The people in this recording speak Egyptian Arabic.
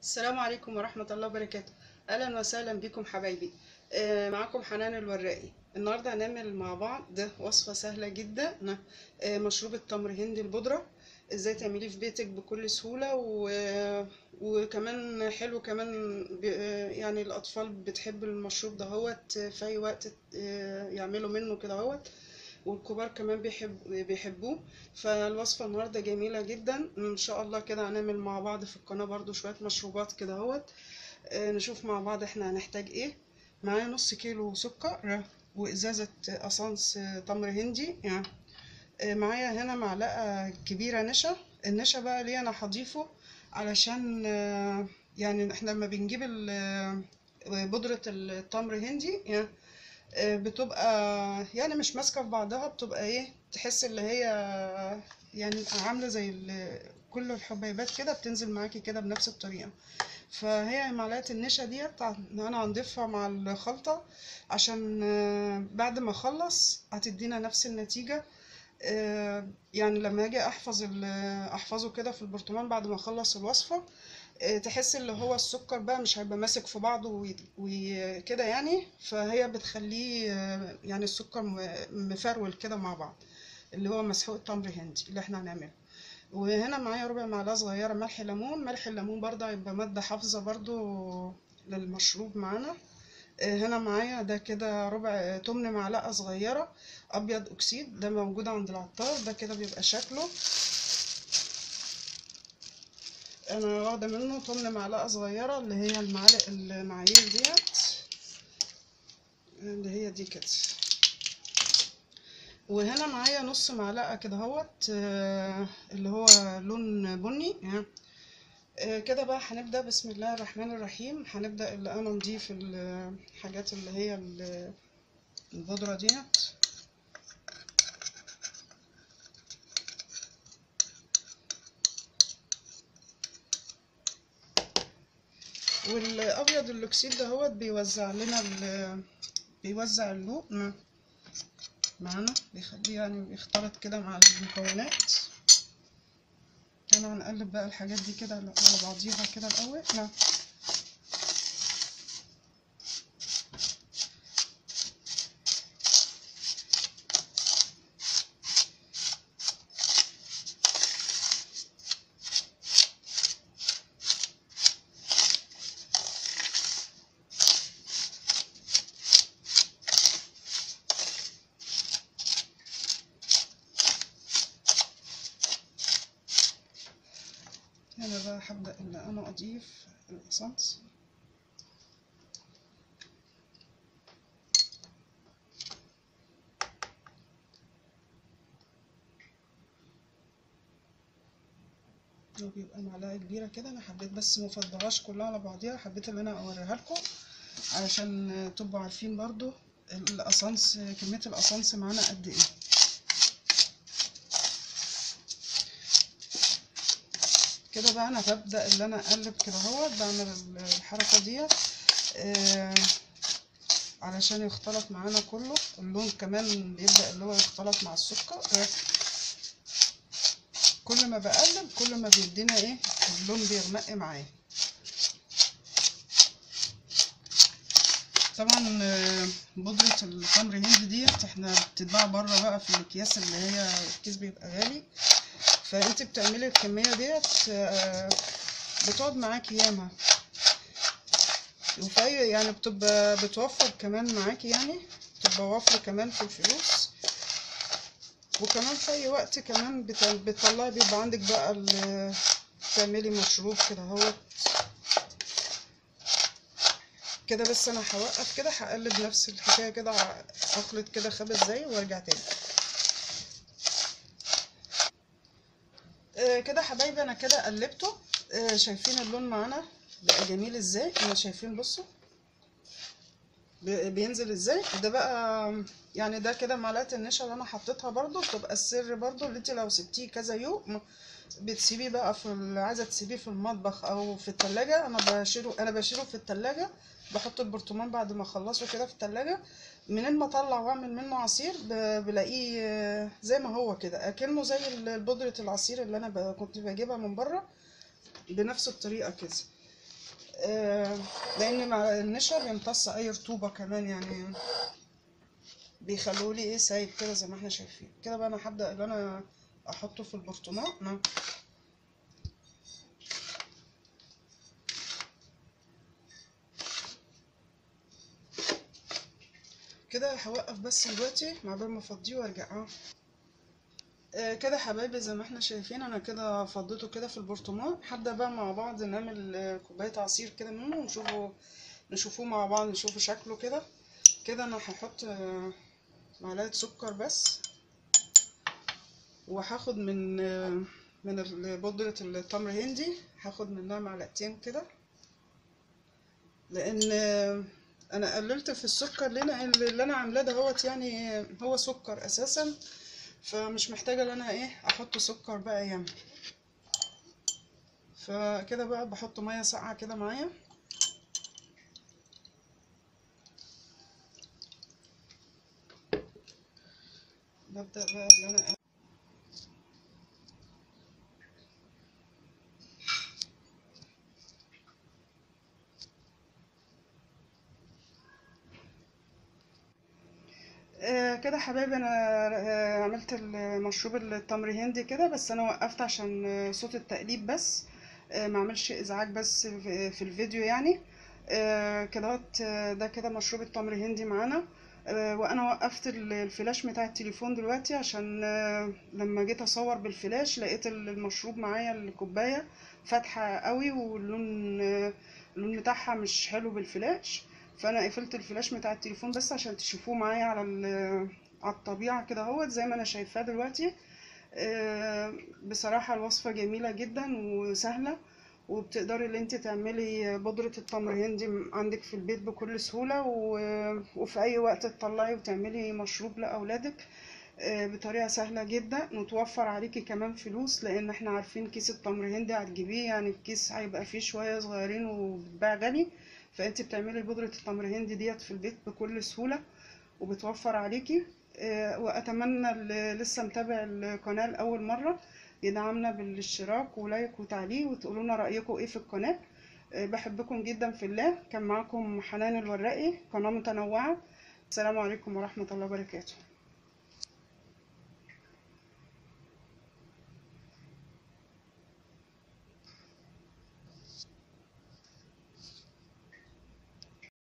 السلام عليكم ورحمة الله وبركاته أهلا وسهلا بكم حبايبي آه، معاكم حنان الوراقي النهاردة هنعمل مع بعض وصفة سهلة جدا آه، مشروب التمر هندي البودرة ازاي تعمليه في بيتك بكل سهولة و... وكمان حلو كمان ب... آه، يعني الأطفال بتحب المشروب دهوت في أي وقت آه، يعملوا منه كده هوت والكبار كمان بيحب بيحبوه فالوصفة النهاردة جميلة جدا ان شاء الله كده هنعمل مع بعض في القناة برضو شوية مشروبات كده اهوت آه، نشوف مع بعض احنا هنحتاج ايه معايا نص كيلو سكر وازازة اسانس تمر هندي يعني آه، معايا هنا معلقة كبيرة نشا النشا بقى ليه انا هضيفه علشان آه، يعني احنا لما بنجيب ال- بودرة التمر هندي يعني آه، بتبقى يعني مش ماسكة في بعضها بتبقى ايه تحس اللي هي يعني عاملة زي ال- كل الحبيبات كده بتنزل معاكي كده بنفس الطريقة فهي معلقة النشا ديت انا هنضيفها مع الخلطة عشان آه، بعد ما اخلص هتدينا نفس النتيجة آه، يعني لما اجي احفظ ال- احفظه كده في البرطمان بعد ما اخلص الوصفة آه، تحس اللي هو السكر بقى مش هيبقى ماسك في بعضه وي- وكده يعني فهي بتخليه آه، يعني السكر م- مفرول كده مع بعض اللي هو مسحوق تمر هندي اللي احنا هنعمله وهنا معايا ربع معلقة صغيرة ملح ليمون ملح الليمون برضه هيبقى مادة حافظة برضه للمشروب معانا آه، هنا معايا ده كده ربع تمن معلقة صغيرة أبيض أكسيد ده موجود عند العطار ده كده بيبقى شكله أنا واخدة منه تمن معلقة صغيرة اللي هي المعالق المعايير ديت اللي هي دي كده وهنا معايا نص معلقة كده اهوت آه، اللي هو لون بني يعني آه، كده بقى هنبدأ بسم الله الرحمن الرحيم هنبدأ اللي أنا نضيف الحاجات اللي هي ال- البودرة ديت والأبيض الأكسيد ده هوت بيوزع لنا ال- بيوزع اللون معانا بيخليه يعني يختلط كده مع المكونات انا هنقلب بقى الحاجات دي كده على بعضيها كده الاول نعم هنا بقى هبدأ ان انا اضيف الاسانس هو بيبقى معلقة كبيرة كده انا حبيت بس مفضهاش كلها على بعضيها حبيت ان انا اوريها لكم علشان تبقوا عارفين برضو الاسانس كمية الاسانس معانا قد ايه كده بقى انا ببدأ اللي انا اقلب كده اهوت بعمل الحركة ديت آه علشان يختلط معانا كله اللون كمان بيبدأ اللي هو يختلط مع السكر آه كل ما بقلب كل ما بيدينا ايه اللون بيغمق معايا طبعا آه، بودرة التمر هندي ديت احنا بتتباع بره بقى في الاكياس اللي هي الكيس بيبقى غالي فانت بتعملي الكمية ديت آه، بتقعد معاكي ياما وفي أي- يعني بتبقى بتوفر كمان معاكي يعني بتبقى وفر كمان في الفلوس وكمان في اي وقت كمان بت- بتطلعي بيبقى عندك بقى ال- تعملي مشروب كده اهوت كده بس انا هوقف كده هقلب نفس الحكايه كده اخلط كده خمس دقايق وارجع تاني آه، كده حبايبي انا كده قلبته آه، شايفين اللون معانا بقى جميل ازاي انا شايفين بصوا ب- بينزل ازاي ده بقى يعني ده كده معلقه النشا اللي انا حطيتها برضو بتبقى السر برضو اللي انت لو سبتيه كذا يوم بتسيبيه بقى في ال- عايزه تسيبيه في المطبخ او في التلاجة انا بشيله انا بشيله في التلاجة بحط البرطمان بعد ما اخلصه كده في التلاجة منين ما اطلع واعمل منه عصير ب- بلاقيه آه، زي ما هو كده اكنه زي ال- بودرة العصير اللي انا ب- كنت بجيبها من بره بنفس الطريقة كده آه، لان مع النشا بيمتص اي رطوبه كمان يعني بيخلوا لي ايه سايب كده زي ما احنا شايفين كده بقى انا هبدا ان انا احطه في البرطمان نعم. كده هوقف بس دلوقتي مع بال ما افضيه وارجع اه آه، كده حبايبي زي ما احنا شايفين انا كده فضيته كده في البرطمان هبدا بقى مع بعض نعمل آه، كوبايه عصير كده منه ونشوفه نشوفوه مع بعض نشوفه شكله كده كده انا هحط آه، معلقه سكر بس وهاخد من آه، من ال- بودرة التمر هندي هاخد منها معلقتين كده لان آه، انا قللت في السكر لان اللي انا عاملاه دهوت يعني هو سكر اساسا فمش محتاجه ان انا ايه احط سكر بقى ياما فكده بقى بحط ميه ساقعه كده معايا ببدأ بقى ان انا آه، كده حبايبي انا آه، عملت المشروب التمر هندي كده بس انا وقفت عشان آه، صوت التقليب بس آه، ما عملش ازعاج بس في في الفيديو يعني آه، كدهوت آه، ده كده مشروب التمر هندي معانا آه، وانا وقفت ال- الفلاش بتاع التليفون دلوقتي عشان آه، لما جيت اصور بالفلاش لقيت ال- المشروب معايا الكوبايه فاتحه قوي واللون آه، اللون بتاعها مش حلو بالفلاش فانا قفلت الفلاش بتاع التليفون بس عشان تشوفوه معايا على ال- على الطبيعه كده اهوت زي ما انا شايفاه دلوقتي آه، بصراحه الوصفه جميله جدا وسهله وبتقدري ان انت تعملي بودرة التمر هندي عندك في البيت بكل سهولة و- وفي اي وقت تطلعي وتعملي مشروب لاولادك آه، بطريقة سهلة جدا وتوفر عليكي كمان فلوس لان احنا عارفين كيس التمر هندي هتجيبيه يعني الكيس هيبقى فيه شوية صغيرين وبتباع غالي فانت بتعملي بودرة التمر هندي ديت في البيت بكل سهولة وبتوفر عليكي آه، واتمنى اللي لسه متابع القناة لأول مرة يدعمنا بالاشتراك ولايك وتعليق وتقولوا لنا رأيكم ايه في القناة آه، بحبكم جدا في الله كان معاكم حنان الوراقي قناة متنوعة السلام عليكم ورحمة الله وبركاته